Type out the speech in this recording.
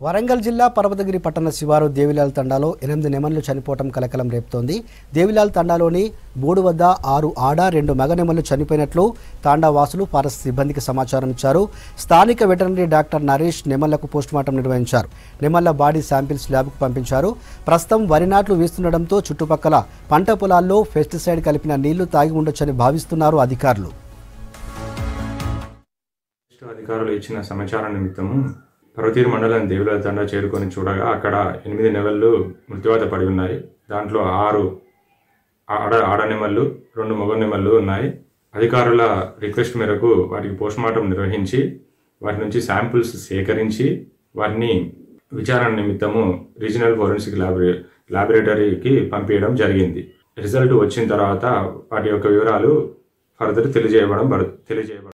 వరంగల్ జిల్లా పర్వతగిరి పట్టణ శివారు దేవిలాల్ తండాలో ఎనిమిది నెమళ్లు చనిపోవటం కలకలం రేపుతోంది దేవిలాల్ తండాలోని బోడు వద్ద ఆరు ఆడ రెండు మగ నెమళ్లు చనిపోయినట్లు తాండా వాసులు ఫారెస్ట్ సిబ్బందికి సమాచారం ఇచ్చారు స్థానిక వెటర్నరీ డాక్టర్ నరేష్ నెమళ్లకు పోస్టుమార్టం నిర్వహించారు నెమళ్ల బాడీ శాంపిల్స్ ల్యాబ్కు పంపించారు ప్రస్తుతం వరి నాట్లు వేస్తుండటంతో చుట్టుపక్కల పంట పొలాల్లో పెస్టిసైడ్ కలిపిన నీళ్లు తాగి ఉండొచ్చని భావిస్తున్నారు అధికారులు ఫారెస్ట్ అధికారులు ఇచ్చిన సమాచారం నిమిత్తము పర్వతీరు మండలం దేవుల తండ చేరుకొని చూడగా అక్కడ ఎనిమిది నెమళ్ళు మృత్యువాత పడి ఉన్నాయి దాంట్లో ఆరు ఆడ ఆడ నెమళ్ళు రెండు మగ నెమళ్ళు ఉన్నాయి అధికారుల రిక్వెస్ట్ మేరకు వాటికి పోస్ట్మార్టం నిర్వహించి వాటి నుంచి శాంపిల్స్ సేకరించి వాటిని విచారణ నిమిత్తము రీజనల్ ఫోరెన్సిక్ ల్యాబొరే ల్యాబొరేటరీకి పంపించడం జరిగింది రిజల్ట్ వచ్చిన తర్వాత వాటి యొక్క వివరాలు ఫర్దర్ తెలియజేయబడం తెలియజేయబడం